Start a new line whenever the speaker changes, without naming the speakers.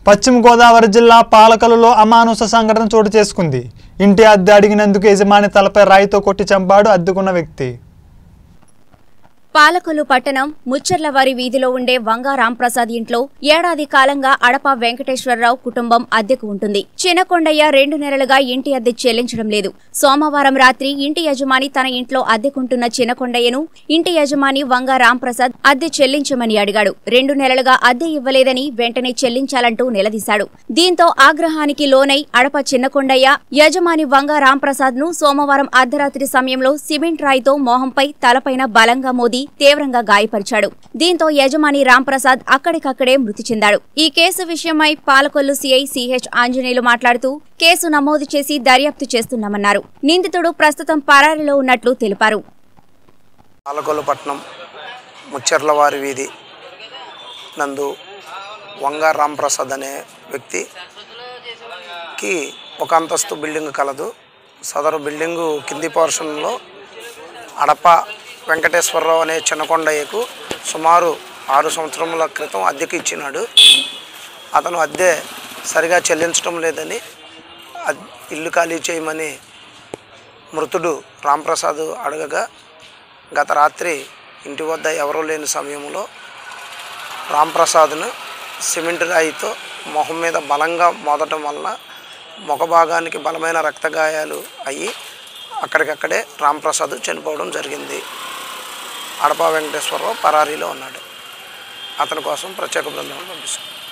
పశ్చిమ గోదావరి జిల్లా పాలకలలో అమానుష సంఘటన చోటు చేసుకుంది ఇంటి అద్దె అడిగినందుకు యజమాని తలపై రాయితో కొట్టి చంపాడు అద్దెకున్న వ్యక్తి
పాలకొల్లు పట్టణం ముచ్చర్లవారి వీధిలో ఉండే వంగా రాంప్రసాద్ ఇంట్లో ఏడాది కాలంగా అడప వెంకటేశ్వరరావు కుటుంబం అద్దెకు ఉంటుంది చిన్నకొండయ్య రెండు నెలలుగా ఇంటి అద్దె చెల్లించడం లేదు సోమవారం రాత్రి ఇంటి యజమాని తన ఇంట్లో అద్దెకుంటున్న చిన్నకొండయ్యను ఇంటి యజమాని వంగా రాంప్రసాద్ అద్దె చెల్లించమని అడిగాడు రెండు నెలలుగా అద్దె ఇవ్వలేదని వెంటనే చెల్లించాలంటూ నిలదీశాడు దీంతో ఆగ్రహానికి లోనై అడప చిన్నకొండయ్య యజమాని వంగా రాంప్రసాద్ ను సోమవారం అర్ధరాత్రి సమయంలో సిమెంట్ రాయితో మోహంపై తలపైన బలంగా మోది తీవ్రంగా గాయపరిచాడు దీంతో యజమాని రాంప్రసాద్ అక్కడికక్కడే మృతి చెందాడు ఈ కేసు విషయమై పాలకొల్లు సిఐ సిహెచ్ ఆంజనేయులు మాట్లాడుతూ కేసు నమోదు చేసి దర్యాప్తు చేస్తున్నామన్నారు నిందితుడు ప్రస్తుతం పరారీలో ఉన్నట్లు తెలిపారు
పాలకొల్లు పట్నం ముచ్చర్లవారి వీధి నందు వంగ రాంప్రసాద్ అనే వ్యక్తికి ఒక అంతస్తు బిల్డింగ్ కలదు సదరు బిల్డింగు కింది పోర్షన్లో అడప వెంకటేశ్వరరావు అనే చిన్నకొండయ్యకు సుమారు ఆరు సంవత్సరముల క్రితం అద్దెకి ఇచ్చినాడు అతను అద్దె సరిగా చెల్లించడం లేదని అద్- ఇల్లు ఖాళీ చేయమని మృతుడు రాంప్రసాద్ అడగగా గత రాత్రి ఇంటి వద్ద ఎవరూ లేని సమయంలో రాంప్రసాద్ను సిమెంట్ రాయితో మొహం మీద బలంగా మోదటం వలన ముఖ భాగానికి బలమైన రక్తగాయాలు అయ్యి అక్కడికక్కడే రాంప్రసాద్ చనిపోవడం జరిగింది అడపా వెంకటేశ్వరరావు పరారీలో ఉన్నాడు అతని కోసం ప్రత్యేక బృందం పంపిస్తాం